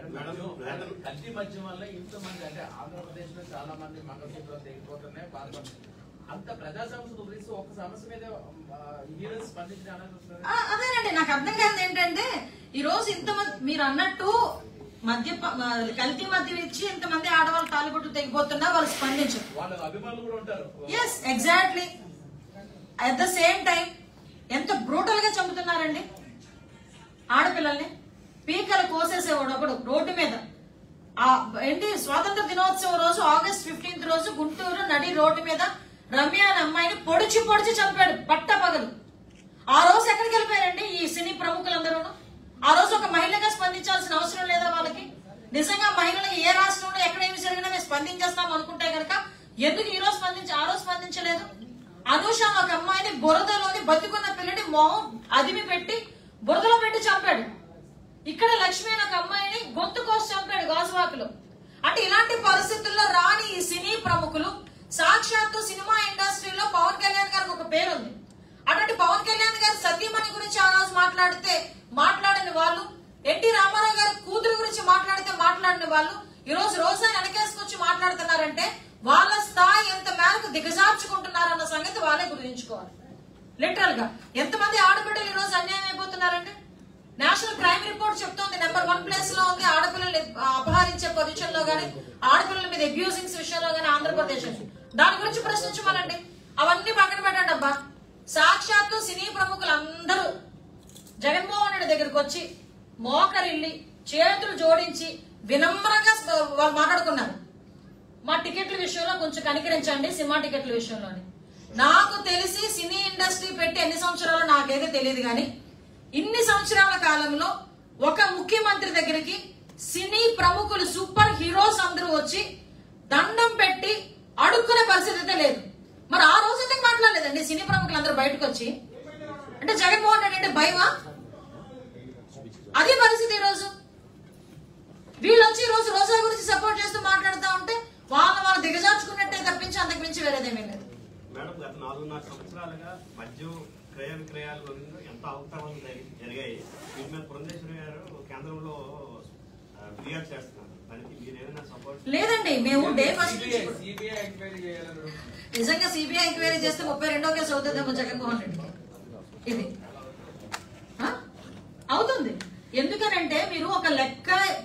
Madam madam, మద్యం, madam. కల్తీ మద్యం వల్ల ఇంతమంది అంటే ఆంధ్రప్రదేశ్ లో చాలా మంది మంగళసూత్రాలు తెగిపోతున్నాయి బాధపడుతున్నారు అంత ప్రజా సమస్య గురించి ఒక సమస్య మీద హీరోస్ స్పందించడానికి వస్తున్నారు ఆ, అదేనండి నాకు అర్థం కాదు ఏంటంటే ఈ రోజు ఇంతమంది మీరు అన్నట్టు మద్య కల్తీ మద్యం ఇచ్చి ఇంతమంది ఆడవాళ్ళు తాలిబొట్టు తెగిపోతున్నా వాళ్ళు స్పందించరు వాళ్ళ అభిమానులు కూడా ఉంటారు yes exactly at the same time ఎంత బ్రూటల్ గా చంపుతున్నారండి ఆడపిల్లల్ని పీకలు కోసేసేవాడు ఒకడు రోడ్డు మీద ఆ ఏంటి స్వాతంత్ర దినోత్సవం రోజు ఆగస్ట్ ఫిఫ్టీన్త్ రోజు గుంటూరు నడి రోడ్డు మీద రమ్య అనే అమ్మాయిని పొడిచి పొడిచి చంపాడు పట్ట పగలు ఆ రోజు ఎక్కడికి వెళ్ళిపోయారండి ఈ సినీ ప్రముఖులందరూ ఆ రోజు ఒక మహిళగా స్పందించాల్సిన అవసరం లేదా వాళ్ళకి నిజంగా మహిళలకు ఏ రాష్ట్రంలో ఎక్కడ ఏమి జరిగినా మేము స్పందించేస్తాం అనుకుంటే గనక ఎందుకు ఈ రోజు స్పందించి ఆ రోజు స్పందించలేదు అనూష అనే ఒక అమ్మాయిని బురదలోని బతుకున్న పిల్లని మొహం అదిమి పెట్టి బురదలో పెట్టి చంపాడు ఇక్కడ లక్ష్మి అనే ఒక అమ్మాయిని గొంతు కోసి చంపాడు గాజువాకులో అంటే ఇలాంటి పరిస్థితుల్లో రాని ఈ సినీ ప్రముఖులు సాక్షాత్తు సినిమా ఇండస్ట్రీలో పవన్ కళ్యాణ్ గారికి ఒక పేరు ఉంది అటువంటి పవన్ కళ్యాణ్ గారి సతీమణి గురించి ఆ రోజు మాట్లాడితే మాట్లాడని వాళ్ళు ఎన్టీ రామారావు గారి కూతురు గురించి మాట్లాడితే మాట్లాడిన వాళ్ళు ఈ రోజు రోజా వెనకేసుకొచ్చి మాట్లాడుతున్నారంటే వాళ్ళ స్థాయి ఎంత మేరకు దిగజార్చుకుంటున్నారన్న సంగతి వాళ్ళే గుర్తుంచుకోవాలి లిటరల్ గా ఎంతమంది ఆడబిడ్డలు ఈ రోజు అన్యాయం అయిపోతున్నారంటే నేషనల్ క్రైమ్ రిపోర్ట్ చెప్తోంది నెంబర్ వన్ ప్లేస్ లో ఉంది ఆడపిల్లలు అపహరించే పొజిషన్ లో గానీ ఆడపిల్లల మీద అబ్యూజింగ్స్ విషయంలో గానీ ఆంధ్రప్రదేశ్ ఉంది. దాని గురించి ప్రశ్నించమనండి అవన్నీ పక్కన పెట్టండి అబ్బా సాక్షాత్తు సినీ ప్రముఖులందరూ జగన్మోహన్ రెడ్డి దగ్గరకు వచ్చి మోకరిల్లి చేతులు జోడించి వినమ్రంగా స- వాళ్ళు మాట్లాడుకున్నారు మా టికెట్ల విషయంలో కొంచెం కనికరించండి సినిమా టికెట్ల విషయంలోని నాకు తెలిసి సినీ ఇండస్ట్రీ పెట్టి ఎన్ని సంవత్సరాలు నాకైతే తెలియదు కానీ ఇన్ని సంవత్సరాల కాలంలో ఒక ముఖ్యమంత్రి దగ్గరికి సినీ ప్రముఖులు సూపర్ హీరోస్ అందరూ వచ్చి దండం పెట్టి అడుక్కునే పరిస్థితి అయితే లేదు మరి ఆ రోజు ఎందుకు మాట్లాడలేదండి సినీ ప్రముఖులు అందరూ బయటకు వచ్చి అంటే జగన్మోహన్ రెడ్డి అంటే భయమా అదే పరిస్థితి ఈ రోజు వీళ్ళు వచ్చి ఈ రోజు రోజా గురించి సపోర్ట్ చేస్తూ మాట్లాడుతూ ఉంటే వాళ్ళ వాళ్ళు దిగజార్చుకున్నట్టే తప్పించి అంతకు మించి వేరేదేమీ లేదు మేడం గత నాలుగున్నర సంవత్సరాలుగా మద్యం క్రయ విక్రయాల గురించి ఎంత అవకతవకలు జరి- జరిగాయి వీటి మీద పురంధేశ్వరి గారు కేంద్రంలో ఆ, ఫిర్యాదు చేస్తున్నారు దానికి మీరు ఏమైనా సపోర్ట్ లేదండి మేము డే ఫస్ట్ నుంచి సిబిఐ సిబిఐ ఎంక్వైరీ చేయాలని నిజంగా సిబిఐ ఎంక్వైరీ చేస్తే ముప్పై రెండో కేసు అవుతుందేమో జగన్మోహన్ రెడ్డికి ఇది ఆ? అవుతుంది ఎందుకనంటే మీరు ఒక లెక్క